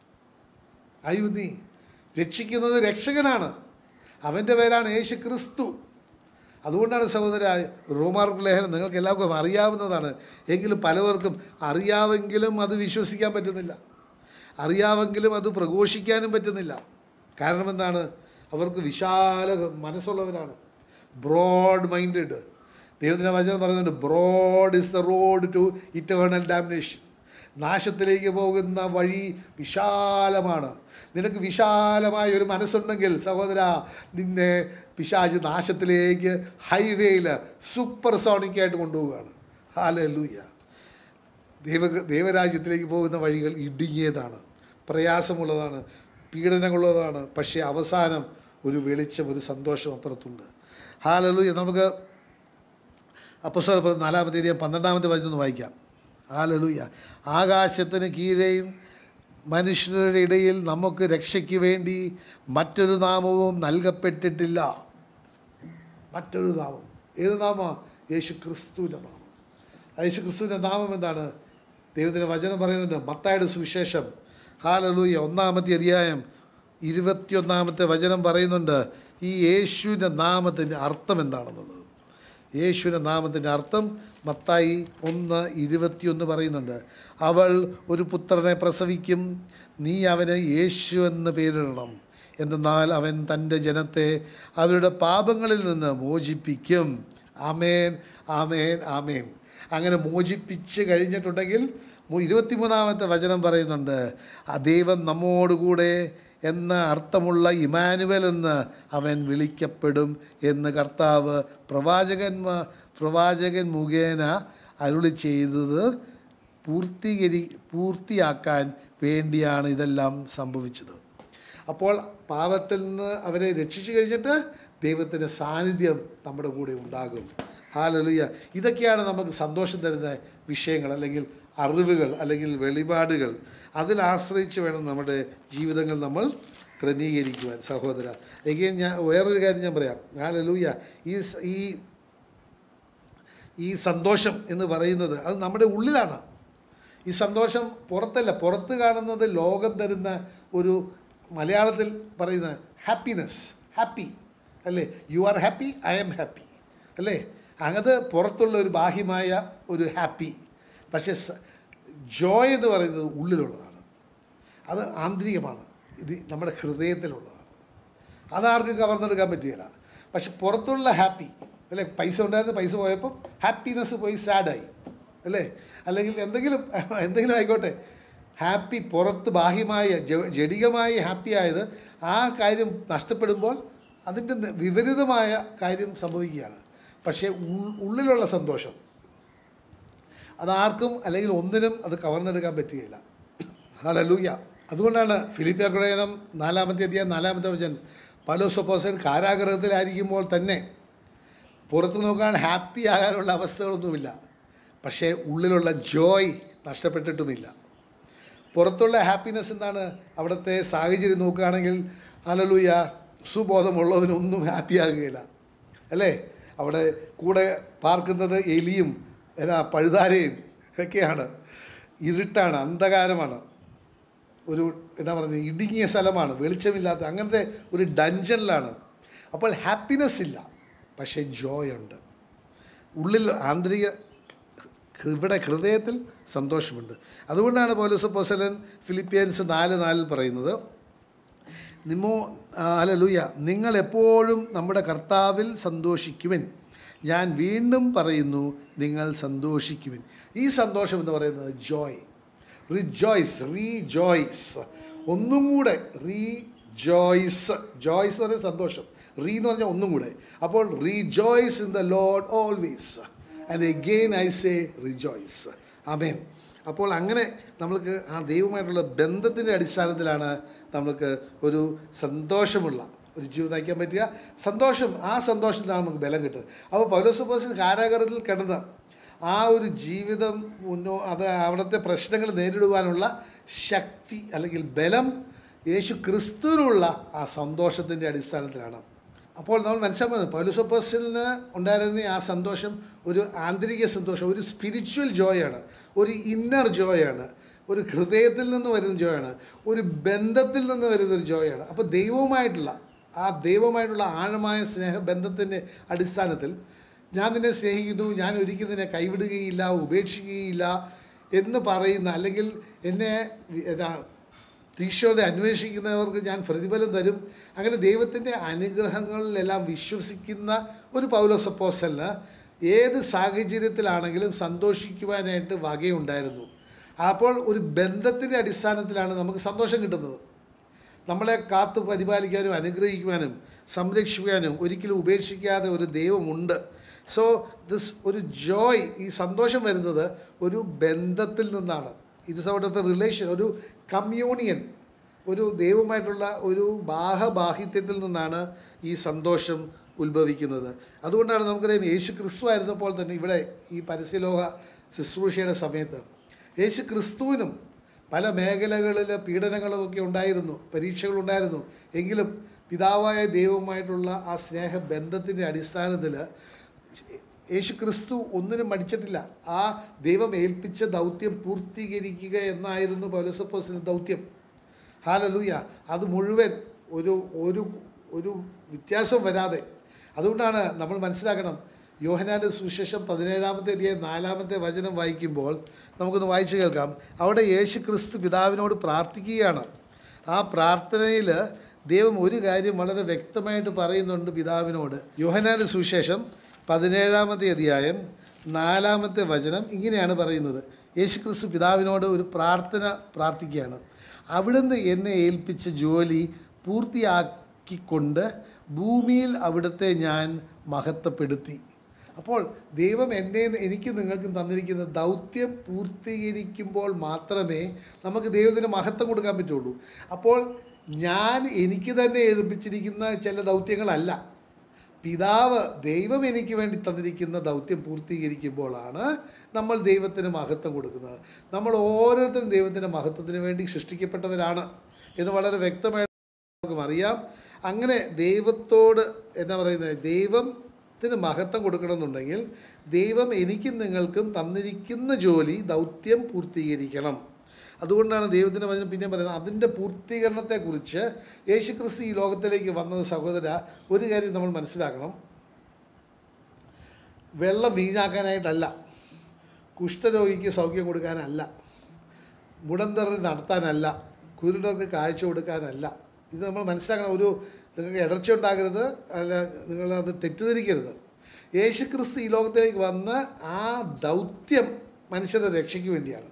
അയ്യോ നീ രക്ഷിക്കുന്നത് രക്ഷകനാണ് അവൻ്റെ പേരാണ് യേശു ക്രിസ്തു അതുകൊണ്ടാണ് സഹോദര റോമാർക്ക് ലേഖനം നിങ്ങൾക്ക് എല്ലാവർക്കും അറിയാവുന്നതാണ് എങ്കിലും പലവർക്കും അറിയാമെങ്കിലും അത് വിശ്വസിക്കാൻ പറ്റുന്നില്ല അറിയാമെങ്കിലും അത് പ്രഘോഷിക്കാനും പറ്റുന്നില്ല കാരണം എന്താണ് അവർക്ക് വിശാല മനസ്സുള്ളവരാണ് ബ്രോഡ് മൈൻഡഡ് ദൈവത്തിൻ്റെ വചനം പറയുന്നുണ്ട് broad is the road to eternal damnation നാശത്തിലേക്ക് പോകുന്ന വഴി വിശാലമാണ് നിനക്ക് വിശാലമായ ഒരു മനസ്സുണ്ടെങ്കിൽ സഹോദര നിന്നെ പിശാജ് നാശത്തിലേക്ക് ഹൈവേയിൽ സൂപ്പർ സോണിക്കായിട്ട് കൊണ്ടുപോവുകയാണ് ഹാല ലൂയ ദൈവ ദൈവരാജ്യത്തിലേക്ക് പോകുന്ന വഴികൾ ഇടുങ്ങിയതാണ് പ്രയാസമുള്ളതാണ് പീഡനങ്ങളുള്ളതാണ് പക്ഷേ അവസാനം ഒരു വെളിച്ചം ഒരു സന്തോഷം അപ്പുറത്തുണ്ട് ഹാലലൂയ നമുക്ക് അപ്പസ്വല നാലാമത്തെ തീയതി പന്ത്രണ്ടാമത്തെ വചനം വായിക്കാം ഹാലലൂയ ആകാശത്തിന് കീഴെയും മനുഷ്യരുടെ ഇടയിൽ നമുക്ക് രക്ഷയ്ക്ക് വേണ്ടി മറ്റൊരു നാമവും നൽകപ്പെട്ടിട്ടില്ല മറ്റൊരു നാമം ഏത് നാമ യേശു ക്രിസ്തുവിൻ്റെ നാമം ആ യേശു ക്രിസ്തുവിൻ്റെ നാമം എന്താണ് ദൈവത്തിൻ്റെ വചനം പറയുന്നുണ്ട് മത്തായുടെ സുവിശേഷം ഹാലലൂയ ഒന്നാമത്തെ അധ്യായം ഇരുപത്തിയൊന്നാമത്തെ വചനം പറയുന്നുണ്ട് ഈ യേശുവിൻ്റെ നാമത്തിൻ്റെ അർത്ഥം എന്താണെന്നുള്ളത് യേശുവിൻ്റെ നാമത്തിൻ്റെ അർത്ഥം മത്തായി ഒന്ന് ഇരുപത്തിയൊന്ന് പറയുന്നുണ്ട് അവൾ ഒരു പുത്രനെ പ്രസവിക്കും നീ അവന് യേശു എന്ന് പേരിടണം എന്നാൽ അവൻ തൻ്റെ ജനത്തെ അവരുടെ പാപങ്ങളിൽ നിന്ന് മോചിപ്പിക്കും ആമേൻ ആമേൻ ആമേൻ അങ്ങനെ മോചിപ്പിച്ച് കഴിഞ്ഞിട്ടുണ്ടെങ്കിൽ മു- ഇരുപത്തിമൂന്നാമത്തെ വചനം പറയുന്നുണ്ട് ആ ദൈവം നമ്മോടുകൂടെ എന്ന അർത്ഥമുള്ള ഇമാനുവൽ എന്ന് അവൻ വിളിക്കപ്പെടും എന്ന് കർത്താവ് പ്രവാചകന്മാ പ്രവാചകൻ മുഖേന അരുളി ചെയ്തത് പൂർത്തീകരി പൂർത്തിയാക്കാൻ വേണ്ടിയാണ് ഇതെല്ലാം സംഭവിച്ചത് അപ്പോൾ പാപത്തിൽ നിന്ന് അവരെ രക്ഷിച്ചു കഴിഞ്ഞിട്ട് ദൈവത്തിൻ്റെ സാന്നിധ്യം നമ്മുടെ കൂടെ ഉണ്ടാകും ഹാലലുയ ഇതൊക്കെയാണ് നമുക്ക് സന്തോഷം തരുന്ന വിഷയങ്ങൾ അല്ലെങ്കിൽ അറിവുകൾ അല്ലെങ്കിൽ വെളിപാടുകൾ അതിൽ ആശ്രയിച്ച് വേണം നമ്മുടെ ജീവിതങ്ങൾ നമ്മൾ ക്രമീകരിക്കുവാൻ സഹോദര എങ്കിലും ഞാൻ വേറൊരു കാര്യം ഞാൻ പറയാം ഹാലലൂയ ഈ സ- ഈ ഈ സന്തോഷം എന്ന് പറയുന്നത് അത് നമ്മുടെ ഉള്ളിലാണ് ഈ സന്തോഷം പുറത്തല്ല പുറത്ത് കാണുന്നത് ലോകം തരുന്ന ഒരു മലയാളത്തിൽ പറയുന്ന ഹാപ്പിനെസ് ഹാപ്പി അല്ലേ you are happy I am happy അല്ലേ അങ്ങത് പുറത്തുള്ള ഒരു ബാഹ്യമായ ഒരു ഹാപ്പി പക്ഷേ ജോയ് എന്ന് പറയുന്നത് ഉള്ളിലുള്ളതാണ് അത് ആന്തരികമാണ് ഇത് നമ്മുടെ ഹൃദയത്തിലുള്ളതാണ് അതാർക്കും കവർന്നെടുക്കാൻ പറ്റുകയില്ല പക്ഷെ പുറത്തുള്ള ഹാപ്പി അല്ലേ പൈസ ഉണ്ടായിരുന്നു പൈസ പോയപ്പം ഹാപ്പിനെസ് പോയി സാഡായി അല്ലേ അല്ലെങ്കിൽ എന്തെങ്കിലും എന്തെങ്കിലും ആയിക്കോട്ടെ ഹാപ്പി പുറത്ത് ബാഹ്യമായ ജ- ജഡികമായി ഹാപ്പി ആയത് ആ കാര്യം നഷ്ടപ്പെടുമ്പോൾ അതിൻ്റെ ന- വിപരീതമായ കാര്യം സംഭവിക്കുകയാണ് പക്ഷേ ഉൾ- ഉള്ളിലുള്ള സന്തോഷം അതാർക്കും അല്ലെങ്കിൽ ഒന്നിനും അത് കവർന്നെടുക്കാൻ പറ്റുകയില്ല ഹലലൂയ അതുകൊണ്ടാണ് ഫിലിപ്പിയ കുടയനം നാലാമത്തെ അധ്യായം നാലാമത്തെ വചൻ പലോസൊപ്പോസൻ കാരാഗ്രഹത്തിലായിരിക്കുമ്പോൾ തന്നെ പുറത്തു നോക്കാൻ ഹാപ്പി ആകാനുള്ള അവസ്ഥകളൊന്നുമില്ല പക്ഷേ ഉള്ളിലുള്ള ജോയ് നഷ്ടപ്പെട്ടിട്ടുമില്ല പുറത്തുള്ള ഹാപ്പിനെസ് എന്താണ് അവിടുത്തെ സാഹചര്യം നോക്കുകയാണെങ്കിൽ അലലൂയ സുബോധമുള്ളവനൊന്നും ഹാപ്പി ആകുകയില്ല അല്ലേ അവിടെ കൂടെ പാർക്കുന്നത് എലിയും എന്നാ പഴുതാരയും ഒക്കെയാണ് ഇരുട്ടാണ് അന്ധകാരമാണ് ഒരു എന്താ പറയുന്നത് ഇടുങ്ങിയ സ്ഥലമാണ് വെളിച്ചമില്ലാത്ത അങ്ങനത്തെ ഒരു ഡഞ്ചനിലാണ് അപ്പോൾ ഹാപ്പിനെസ് ഇല്ല പക്ഷേ ജോയ് ഉണ്ട് ഉള്ളിൽ ആന്തരിക ഇവിടെ ഹൃദയത്തിൽ സന്തോഷമുണ്ട് അതുകൊണ്ടാണ് പൗലോസ് അപ്പോസ്തലൻ ഫിലിപ്പിയൻസ് നാല് നാലിൽ പറയുന്നത് നിമോ അലലുയ നിങ്ങൾ എപ്പോഴും നമ്മുടെ കർത്താവിൽ സന്തോഷിക്കുവിൻ ഞാൻ വീണ്ടും പറയുന്നു നിങ്ങൾ സന്തോഷിക്കുവിൻ ഈ സന്തോഷം എന്ന് പറയുന്നത് ജോയ് റിജോയ്സ് റീജോയ്സ് ഒന്നും കൂടെ റീജോയ്സ് ജോയ്സ് എന്ന് പറയുന്നത് സന്തോഷം റീ എന്ന് പറഞ്ഞാൽ ഒന്നും കൂടെ അപ്പോൾ rejoice in the Lord always and again I say rejoice amen അപ്പോൾ അങ്ങനെ നമ്മൾക്ക് ആ ദൈവമായിട്ടുള്ള ബന്ധത്തിൻ്റെ അടിസ്ഥാനത്തിലാണ് നമുക്ക് ഒരു സന്തോഷമുള്ള ഒരു ജീവിതം നയിക്കാൻ പറ്റുക സന്തോഷം ആ സന്തോഷത്തിലാണ് നമുക്ക് ബലം കിട്ടുന്നത് അപ്പോൾ പൗലോസപ്പോസിന് കാരാഗ്രഹത്തിൽ കിടന്ന ആ ഒരു ജീവിതം മുന്നോ അത് അവിടുത്തെ പ്രശ്നങ്ങൾ നേരിടുവാനുള്ള ശക്തി അല്ലെങ്കിൽ ബലം യേശു ക്രിസ്തുവിനുള്ള ആ സന്തോഷത്തിൻ്റെ അടിസ്ഥാനത്തിലാണ് അപ്പോൾ നമ്മൾ മനസ്സിലാക്കുന്നത് പൗലുസപ്പോസിന് ഉണ്ടായിരുന്ന ആ സന്തോഷം ഒരു ആന്തരിക സന്തോഷം ഒരു സ്പിരിച്വൽ ജോയാണ് ഒരു ഇന്നർ ജോയാണ് ഒരു ഹൃദയത്തിൽ നിന്ന് വരുന്ന ജോയാണ് ഒരു ബന്ധത്തിൽ നിന്ന് വരുന്ന ഒരു ജോയാണ് അപ്പോൾ ദൈവവുമായിട്ടുള്ള ആ ദൈവമായിട്ടുള്ള ആഴമായ സ്നേഹബന്ധത്തിൻ്റെ അടിസ്ഥാനത്തിൽ ഞാൻ നിന്നെ സ്നേഹിക്കുന്നു ഞാൻ ഒരിക്കലും നിന്നെ കൈവിടുകയില്ല ഉപേക്ഷിക്കുകയില്ല എന്ന് പറയുന്ന അല്ലെങ്കിൽ എന്നെ എന്താ തീക്ഷോത അന്വേഷിക്കുന്നവർക്ക് ഞാൻ പ്രതിഫലം തരും അങ്ങനെ ദൈവത്തിൻ്റെ അനുഗ്രഹങ്ങളിലെല്ലാം വിശ്വസിക്കുന്ന ഒരു പൗലോസപ്പോസലിന് ഏത് സാഹചര്യത്തിലാണെങ്കിലും സന്തോഷിക്കുവാനായിട്ട് വകയുണ്ടായിരുന്നു അപ്പോൾ ഒരു ബന്ധത്തിൻ്റെ അടിസ്ഥാനത്തിലാണ് നമുക്ക് സന്തോഷം കിട്ടുന്നത് നമ്മളെ കാത്തു പരിപാലിക്കാനും അനുഗ്രഹിക്കുവാനും സംരക്ഷിക്കാനും ഒരിക്കലും ഉപേക്ഷിക്കാതെ ഒരു ദൈവമുണ്ട് സോ ദിസ് ഒരു ജോയ് ഈ സന്തോഷം വരുന്നത് ഒരു ബന്ധത്തിൽ നിന്നാണ് ഇത് സൗട്ട് റിലേഷൻ ഒരു കമ്മ്യൂണിയൻ ഒരു ദൈവമായിട്ടുള്ള ഒരു ബാഹബാഹിത്യത്തിൽ നിന്നാണ് ഈ സന്തോഷം ഉത്ഭവിക്കുന്നത് അതുകൊണ്ടാണ് നമുക്കറിയാം യേശു ക്രിസ്തു ആയിരുന്നപ്പോൾ തന്നെ ഇവിടെ ഈ പരസ്യലോക ശുശ്രൂഷയുടെ സമയത്ത് യേശു ക്രിസ്തുവിനും പല മേഖലകളിൽ പീഡനങ്ങളൊക്കെ ഉണ്ടായിരുന്നു പരീക്ഷകളുണ്ടായിരുന്നു എങ്കിലും പിതാവായ ദൈവവുമായിട്ടുള്ള ആ സ്നേഹബന്ധത്തിൻ്റെ അടിസ്ഥാനത്തിൽ യേശു ക്രിസ്തു ഒന്നിനും മടിച്ചിട്ടില്ല ആ ദൈവം ഏൽപ്പിച്ച ദൗത്യം പൂർത്തീകരിക്കുക എന്നായിരുന്നു പൗലോസപ്പോസിൻ്റെ ദൗത്യം ഹാലലൂയ അത് മുഴുവൻ ഒരു ഒരു ഒരു വ്യത്യാസം വരാതെ അതുകൊണ്ടാണ് നമ്മൾ മനസ്സിലാക്കണം യോഹനാൻ്റെ സുവിശേഷം പതിനേഴാമത്തെ അധ്യായം നാലാമത്തെ വചനം വായിക്കുമ്പോൾ നമുക്കൊന്ന് വായിച്ചു കേൾക്കാം അവിടെ യേശു ക്രിസ്തു പിതാവിനോട് പ്രാർത്ഥിക്കുകയാണ് ആ പ്രാർത്ഥനയിൽ ദൈവം ഒരു കാര്യം വളരെ വ്യക്തമായിട്ട് പറയുന്നുണ്ട് പിതാവിനോട് യോഹനാൻ്റെ സുവിശേഷം പതിനേഴാമത്തെ അധ്യായം നാലാമത്തെ വചനം ഇങ്ങനെയാണ് പറയുന്നത് യേശു ക്രിസ്തു പിതാവിനോട് ഒരു പ്രാർത്ഥന പ്രാർത്ഥിക്കുകയാണ് അവിടുന്ന് എന്നെ ഏൽപ്പിച്ച ജോലി പൂർത്തിയാക്കിക്കൊണ്ട് ഭൂമിയിൽ അവിടുത്തെ ഞാൻ മഹത്വപ്പെടുത്തി അപ്പോൾ ദൈവം എന്നെ എനിക്ക് നിങ്ങൾക്കും തന്നിരിക്കുന്ന ദൗത്യം പൂർത്തീകരിക്കുമ്പോൾ മാത്രമേ നമുക്ക് ദൈവത്തിന് മഹത്വം കൊടുക്കാൻ പറ്റുള്ളൂ അപ്പോൾ ഞാൻ എനിക്ക് തന്നെ ഏൽപ്പിച്ചിരിക്കുന്ന ചില ദൗത്യങ്ങളല്ല പിതാവ് ദൈവം എനിക്ക് വേണ്ടി തന്നിരിക്കുന്ന ദൗത്യം പൂർത്തീകരിക്കുമ്പോഴാണ് നമ്മൾ ദൈവത്തിന് മഹത്വം കൊടുക്കുന്നത് നമ്മൾ ഓരോരുത്തരും ദൈവത്തിൻ്റെ മഹത്വത്തിന് വേണ്ടി സൃഷ്ടിക്കപ്പെട്ടവരാണ് എന്ന് വളരെ വ്യക്തമായിട്ട് നമുക്ക് അറിയാം അങ്ങനെ ദൈവത്തോട് എന്നാ പറയുന്നത് ദൈവത്തിന് മഹത്വം കൊടുക്കണമെന്നുണ്ടെങ്കിൽ ദൈവം എനിക്കും നിങ്ങൾക്കും തന്നിരിക്കുന്ന ജോലി ദൗത്യം പൂർത്തീകരിക്കണം അതുകൊണ്ടാണ് ദൈവത്തിൻ്റെ വചനം പിന്നെ പറയുന്നത് അതിൻ്റെ പൂർത്തീകരണത്തെക്കുറിച്ച് യേശു ക്രിസ്തു ഈ ലോകത്തിലേക്ക് വന്നത് സഹോദര ഒരു കാര്യം നമ്മൾ മനസ്സിലാക്കണം വെള്ളം വീഞ്ഞാക്കാനായിട്ടല്ല കുഷ്ഠരോഗിക്ക് സൗഖ്യം കൊടുക്കാനല്ല മുടന്തറിൽ നടത്താനല്ല കുരുടർക്ക് കാഴ്ച കൊടുക്കാനല്ല ഇത് നമ്മൾ മനസ്സിലാക്കണം ഒരു നിങ്ങൾക്ക് ഇടർച്ച ഉണ്ടാകരുത് അല്ല നിങ്ങളത് തെറ്റിദ്ധരിക്കരുത് യേശു ക്രിസ്തു ഈ ലോകത്തിലേക്ക് വന്ന് ആ ദൗത്യം മനുഷ്യരുടെ രക്ഷയ്ക്ക് വേണ്ടിയാണ്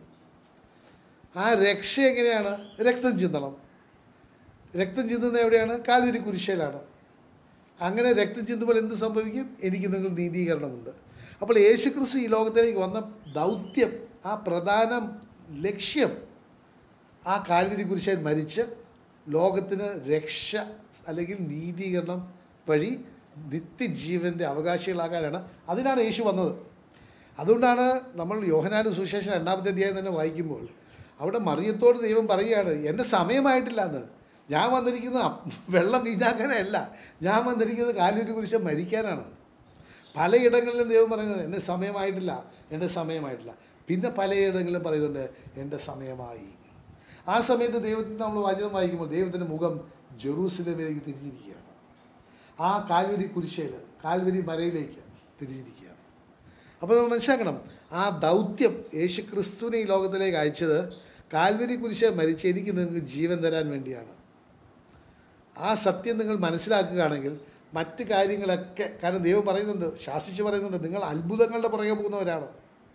ആ രക്ഷ എങ്ങനെയാണ് രക്തം ചിന്തണം രക്തം ചിന്തുന്നത് എവിടെയാണ് കാൽവരി കുരിശയിലാണ് അങ്ങനെ രക്തം ചിന്തുമ്പോൾ എന്ത് സംഭവിക്കും എനിക്ക് നിങ്ങൾ നീതീകരണമുണ്ട് അപ്പോൾ യേശു ക്രിസ്തു ഈ ലോകത്തിലേക്ക് വന്ന ദൗത്യം ആ പ്രധാന ലക്ഷ്യം ആ കാൽവരി കുരിശാൻ മരിച്ച് ലോകത്തിന് രക്ഷ അല്ലെങ്കിൽ നീതീകരണം വഴി നിത്യജീവൻ്റെ അവകാശികളാകാനാണ് അതിനാണ് യേശു വന്നത് അതുകൊണ്ടാണ് നമ്മൾ യോഹനാന് സുശേഷൻ രണ്ടാമത്തെ അധ്യായം തന്നെ വായിക്കുമ്പോൾ അവിടെ മറിയത്തോട് ദൈവം പറയുകയാണ് എൻ്റെ സമയമായിട്ടില്ല എന്ന് ഞാൻ വന്നിരിക്കുന്ന വെള്ളം വീഞ്ഞാക്കാനല്ല ഞാൻ വന്നിരിക്കുന്നത് കാലൂരി കുരിശ് മരിക്കാനാണ് പലയിടങ്ങളിലും ദൈവം പറയുന്നത് എൻ്റെ സമയമായിട്ടില്ല എൻ്റെ സമയമായിട്ടില്ല പിന്നെ പലയിടങ്ങളിലും പറയുന്നുണ്ട് എൻ്റെ സമയമായി ആ സമയത്ത് ദൈവത്തിന് നമ്മൾ വചനം വായിക്കുമ്പോൾ ദൈവത്തിൻ്റെ മുഖം ജെറൂസലമിലേക്ക് തിരിഞ്ഞിരിക്കുകയാണ് ആ കാൽവരി കുരിശയിൽ കാൽവരി മരയിലേക്ക് തിരിഞ്ഞിരിക്കുകയാണ് അപ്പോൾ നമ്മൾ മനസ്സിലാക്കണം ആ ദൗത്യം യേശു ക്രിസ്തുവിനെ ഈ ലോകത്തിലേക്ക് അയച്ചത് കാൽവരി കുരിശ മരിച്ച് എനിക്ക് നിങ്ങൾക്ക് ജീവൻ തരാൻ വേണ്ടിയാണ് ആ സത്യം നിങ്ങൾ മനസ്സിലാക്കുകയാണെങ്കിൽ മറ്റ് കാര്യങ്ങളൊക്കെ കാരണം ദൈവം പറയുന്നുണ്ട് ശാസിച്ച് പറയുന്നുണ്ട് നിങ്ങൾ അത്ഭുതങ്ങളുടെ പുറകെ പോകുന്നവരാണ്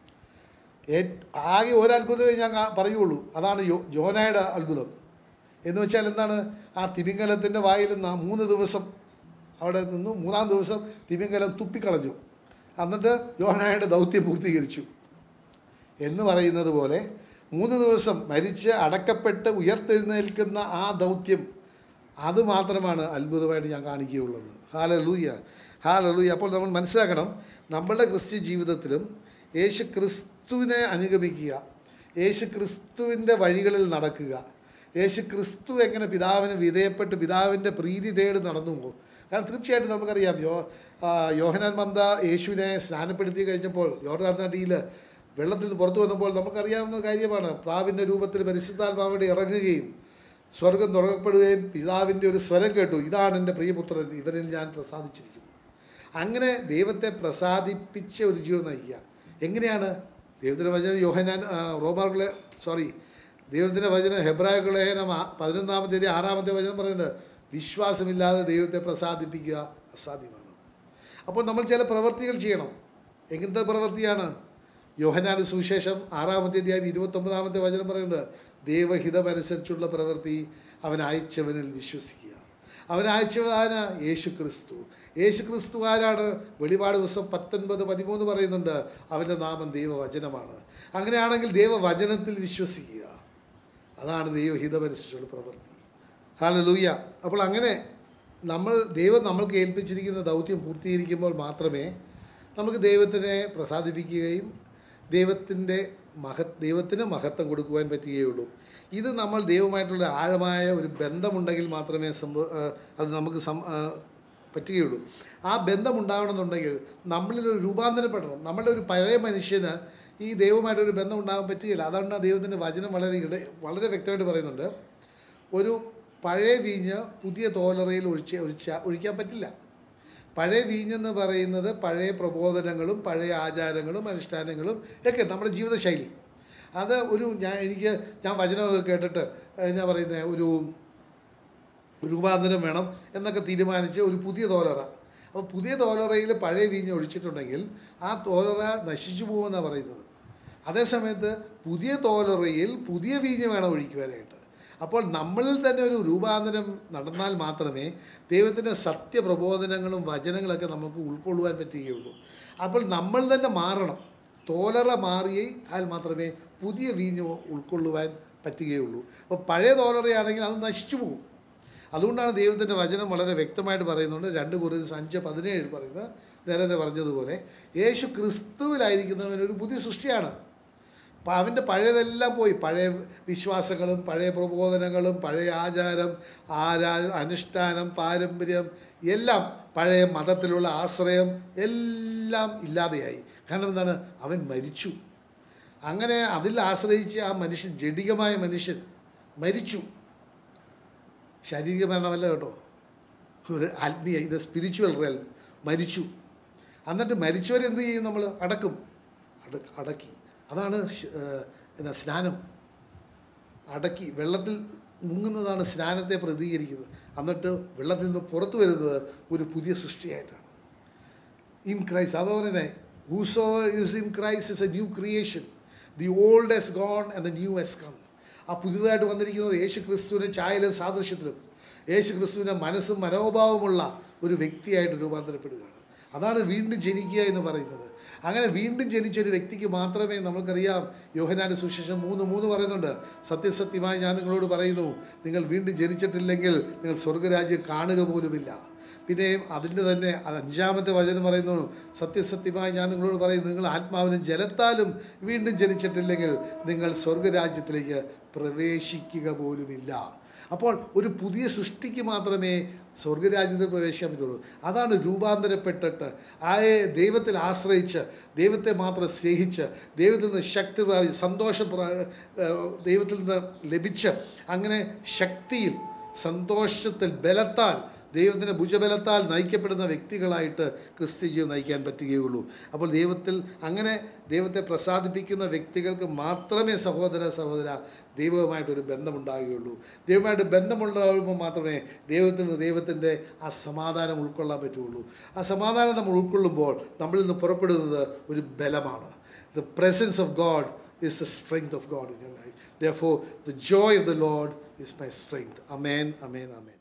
ഏ ആകെ ഒരു അത്ഭുതമേ ഞാൻ കാ- പറയുള്ളൂ അതാണ് യോ ജോനായുടെ അത്ഭുതം എന്ന് വെച്ചാൽ എന്താണ് ആ തിമിംഗലത്തിൻ്റെ വായിൽ നിന്ന് ആ മൂന്ന് ദിവസം അവിടെ നിന്നു മൂന്നാം ദിവസം തിമിംഗലം തുപ്പിക്കളഞ്ഞു എന്നിട്ട് യോനായുടെ ദൗത്യം പൂർത്തീകരിച്ചു എന്ന് പറയുന്നത് പോലെ മൂന്ന് ദിവസം മരിച്ച് അടക്കപ്പെട്ട് ഉയർത്തെഴുന്നേൽക്കുന്ന ആ ദൗത്യം അത് മാത്രമാണ് അത്ഭുതമായിട്ട് ഞാൻ കാണിക്കുകയുള്ളത് ഹാല ലൂയ ഹാല ലൂയ അപ്പോൾ നമ്മൾ മനസ്സിലാക്കണം നമ്മളുടെ ക്രിസ്ത്യൻ ജീവിതത്തിലും യേശു ക്രിസ്തുവിനെ അനുഗമിക്കുക യേശു ക്രിസ്തുവിൻ്റെ വഴികളിൽ നടക്കുക യേശു ക്രിസ്തു എങ്ങനെ പിതാവിന് വിധേയപ്പെട്ട് പിതാവിൻ്റെ പ്രീതി തേടി നടന്നു പോകും കാരണം തീർച്ചയായിട്ടും നമുക്കറിയാം യോ ആ, യോഹനാൻ മന്ദ യേശുവിനെ സ്നാനപ്പെടുത്തി കഴിഞ്ഞപ്പോൾ യോർദാൻ നദിയിൽ വെള്ളത്തിൽ നിന്ന് പുറത്തു വന്നപ്പോൾ നമുക്കറിയാവുന്ന കാര്യമാണ് പ്രാവിൻ്റെ രൂപത്തിൽ പരിശുദ്ധാത്മാവിടെ ഇറങ്ങുകയും സ്വർഗം തുറക്കപ്പെടുകയും പിതാവിൻ്റെ ഒരു സ്വരം കേട്ടു ഇതാണ് എൻ്റെ പ്രിയപുത്രൻ ഇവരിൽ ഞാൻ പ്രസാദിച്ചിരിക്കുന്നു അങ്ങനെ ദൈവത്തെ പ്രസാദിപ്പിച്ച ഒരു ജീവിതം നയിക്കുക എങ്ങനെയാണ് ദൈവത്തിൻ്റെ വചനം യോഹനാൻ ആ, റോമാർക്കുളെ സോറി ദൈവത്തിൻ്റെ വചനം ഹെബ്രായ ലേഖനം ആ- പതിനൊന്നാമത്തെ തീയതി ആറാമത്തെ വചനം പറയുന്നത് വിശ്വാസമില്ലാതെ ദൈവത്തെ പ്രസാദിപ്പിക്കുക അസാധ്യമാണ് അപ്പോൾ നമ്മൾ ചില പ്രവൃത്തികൾ ചെയ്യണം എങ്ങനത്തെ പ്രവൃത്തിയാണ് യോഹനാന് സുവിശേഷം ആറാമത്തെ അധ്യായം ഇരുപത്തൊമ്പതാമത്തെ വചനം പറയുന്നുണ്ട് ദൈവഹിതമനുസരിച്ചുള്ള പ്രവൃത്തി അവൻ അയച്ചവനിൽ വിശ്വസിക്കുക അവൻ അയച്ചവനാണ് യേശു ക്രിസ്തു യേശു ക്രിസ്തു ആരാണ് വെളിപാട് ദിവസം പത്തൊൻപത് പതിമൂന്ന് പറയുന്നുണ്ട് അവൻ്റെ നാമം ദൈവവചനമാണ് അങ്ങനെയാണെങ്കിൽ ദൈവവചനത്തിൽ വിശ്വസിക്കുക അതാണ് ദൈവഹിതമനുസരിച്ചുള്ള പ്രവൃത്തി ഹാലലൂയ അപ്പോൾ അങ്ങനെ നമ്മൾ ദൈവം നമ്മൾക്ക് ഏൽപ്പിച്ചിരിക്കുന്ന ദൗത്യം പൂർത്തീകരിക്കുമ്പോൾ മാത്രമേ നമുക്ക് ദൈവത്തിനെ പ്രസാദിപ്പിക്കുകയും ദൈവത്തിൻ്റെ മഹ ദൈവത്തിന് മഹത്വം കൊടുക്കുവാൻ പറ്റുകയുള്ളൂ ഇത് നമ്മൾ ദൈവമായിട്ടുള്ള ആഴമായ ഒരു ബന്ധമുണ്ടെങ്കിൽ മാത്രമേ സംഭവ ആ, അത് നമുക്ക് സം ആ, പറ്റുകയുള്ളൂ ആ ബന്ധം ഉണ്ടാവണമെന്നുണ്ടെങ്കിൽ നമ്മളിലൊരു രൂപാന്തരപ്പെടണം നമ്മളുടെ ഒരു പഴയ മനുഷ്യന് ഈ ദൈവമായിട്ടൊരു ബന്ധം ഉണ്ടാകാൻ പറ്റുകയില്ല അതാണ് ദൈവത്തിൻ്റെ വചനം വളരെ ഇട വളരെ വ്യക്തമായിട്ട് പറയുന്നുണ്ട് ഒരു പഴയ വീഞ്ഞ് പുതിയ തോലറയിൽ ഒഴിച്ച് ഒഴിച്ച ഒഴിക്കാൻ പറ്റില്ല പഴയ വീഞ്ഞെന്ന് പറയുന്നത് പഴയ പ്രബോധനങ്ങളും പഴയ ആചാരങ്ങളും അനുഷ്ഠാനങ്ങളും ഒക്കെ നമ്മുടെ ജീവിതശൈലി അത് ഒരു ഞാൻ എനിക്ക് ഞാൻ വചനമൊക്കെ കേട്ടിട്ട് എന്നാ പറയുന്നത് ഒരു രൂപാന്തരം വേണം എന്നൊക്കെ തീരുമാനിച്ച് ഒരു പുതിയ തോലറ അപ്പോൾ പുതിയ തോലറയിൽ പഴയ വീഞ്ഞ് ഒഴിച്ചിട്ടുണ്ടെങ്കിൽ ആ തോലറ നശിച്ചു പോകുമെന്നാണ് പറയുന്നത് അതേസമയത്ത് പുതിയ തോലറയിൽ പുതിയ വീഞ്ഞ് വേണം ഒഴിക്കുവാനായിട്ട് അപ്പോൾ നമ്മളിൽ തന്നെ ഒരു രൂപാന്തരം നടന്നാൽ മാത്രമേ ദൈവത്തിൻ്റെ സത്യപ്രബോധനങ്ങളും വചനങ്ങളൊക്കെ നമുക്ക് ഉൾക്കൊള്ളുവാൻ പറ്റുകയുള്ളൂ അപ്പോൾ നമ്മൾ തന്നെ മാറണം തോലറ മാറിയാൽ മാത്രമേ പുതിയ വീഞ്ഞ് ഉൾക്കൊള്ളുവാൻ പറ്റുകയുള്ളൂ അപ്പോൾ പഴയ തോലറയാണെങ്കിൽ അത് നശിച്ചു പോകും അതുകൊണ്ടാണ് ദൈവത്തിൻ്റെ വചനം വളരെ വ്യക്തമായിട്ട് പറയുന്നുണ്ട് രണ്ട് കുറിച്ച് അഞ്ച് പതിനേഴ് പറയുന്നത് നേരത്തെ പറഞ്ഞതുപോലെ യേശു ക്രിസ്തുവിലായിരിക്കുന്നവൻ ഒരു പുതിയ സൃഷ്ടിയാണ് അപ്പം അവൻ്റെ പഴയതെല്ലാം പോയി പഴയ വിശ്വാസങ്ങളും പഴയ പ്രബോധനങ്ങളും പഴയ ആചാരം ആരാ അനുഷ്ഠാനം പാരമ്പര്യം എല്ലാം പഴയ മതത്തിലുള്ള ആശ്രയം എല്ലാം ഇല്ലാതെയായി കാരണം എന്താണ് അവൻ മരിച്ചു അങ്ങനെ അതിൽ ആശ്രയിച്ച് ആ മനുഷ്യൻ ജഡികമായ മനുഷ്യൻ മരിച്ചു ശാരീരിക മരണമല്ല കേട്ടോ ഒരു ആത്മീയ ഇത് സ്പിരിച്വൽ റിയൽ മരിച്ചു എന്നിട്ട് മരിച്ചവരെ എന്ത് ചെയ്യും നമ്മൾ അടക്കും അട അടക്കി അതാണ് ശ്- ഏഹ് എന്നാ സ്നാനം അടക്കി വെള്ളത്തിൽ മുങ്ങുന്നതാണ് സ്നാനത്തെ പ്രതികരിക്കുന്നത് എന്നിട്ട് വെള്ളത്തിൽ നിന്ന് പുറത്തു വരുന്നത് ഒരു പുതിയ സൃഷ്ടിയായിട്ടാണ് ഇൻ ക്രൈസ്റ്റ് അതാ പറയുന്നത് whoso is in Christ is a new creation the old is gone and the new is come ആ പുതിയതായിട്ട് വന്നിരിക്കുന്നത് യേശു ക്രിസ്തുവിൻ്റെ ചായലും സാദൃശ്യത്തിലും യേശു ക്രിസ്തുവിൻ്റെ മനസ്സും മനോഭാവമുള്ള ഒരു വ്യക്തിയായിട്ട് രൂപാന്തരപ്പെടുകയാണ് അതാണ് വീണ്ടും ജനിക്കുക എന്ന് പറയുന്നത് അങ്ങനെ വീണ്ടും ജനിച്ച ഒരു വ്യക്തിക്ക് മാത്രമേ നമുക്കറിയാം യോഹനാന്റെ സുശേഷം മൂന്ന് മൂന്ന് പറയുന്നുണ്ട് സത്യസത്യമായി ഞാൻ നിങ്ങളോട് പറയുന്നു നിങ്ങൾ വീണ്ടും ജനിച്ചിട്ടില്ലെങ്കിൽ നിങ്ങൾ സ്വർഗരാജ്യം കാണുക പോലുമില്ല പിന്നെ അതിൻ്റെ തന്നെ അത് അഞ്ചാമത്തെ വചനം പറയുന്നു സത്യസത്യമായി ഞാൻ നിങ്ങളോട് പറയുന്നു നിങ്ങൾ ആത്മാവിനും ജലത്താലും വീണ്ടും ജനിച്ചിട്ടില്ലെങ്കിൽ നിങ്ങൾ സ്വർഗരാജ്യത്തിലേക്ക് പ്രവേശിക്കുക പോലുമില്ല അപ്പോൾ ഒരു പുതിയ സൃഷ്ടിക്ക് മാത്രമേ സ്വർഗരാജ്യത്തിൽ പ്രവേശിക്കാൻ പറ്റുള്ളൂ അതാണ് രൂപാന്തരപ്പെട്ടിട്ട് ആ ദൈവത്തിൽ ആശ്രയിച്ച് ദൈവത്തെ മാത്രം സ്നേഹിച്ച് ദൈവത്തിൽ നിന്ന് ശക്തി പ്രാപിച്ച് സന്തോഷം പ്രാ- ഏഹ് ദൈവത്തിൽ നിന്ന് ലഭിച്ച് അങ്ങനെ ശക്തിയിൽ സന്തോഷത്തിൽ ബലത്താൽ ദൈവത്തിൻ്റെ ഭുജബലത്താൽ നയിക്കപ്പെടുന്ന വ്യക്തികളായിട്ട് ക്രിസ്ത്യ ജീവിതം നയിക്കാൻ പറ്റുകയുള്ളൂ അപ്പോൾ ദൈവത്തിൽ അങ്ങനെ ദൈവത്തെ പ്രസാദിപ്പിക്കുന്ന വ്യക്തികൾക്ക് മാത്രമേ സഹോദര സഹോദര ദൈവവുമായിട്ടൊരു ബന്ധമുണ്ടാകുകയുള്ളൂ ദൈവമായിട്ട് ബന്ധമുണ്ടാകുമ്പോൾ മാത്രമേ ദൈവത്തിൽ നിന്ന് ദൈവത്തിൻ്റെ ആ സമാധാനം ഉൾക്കൊള്ളാൻ പറ്റുകയുള്ളൂ ആ സമാധാനം നമ്മൾ ഉൾക്കൊള്ളുമ്പോൾ നമ്മളിൽ നിന്ന് പുറപ്പെടുന്നത് ഒരു ബലമാണ് the presence of God is the strength of God in your life. Therefore, the joy of the Lord is my strength. Amen, amen, amen.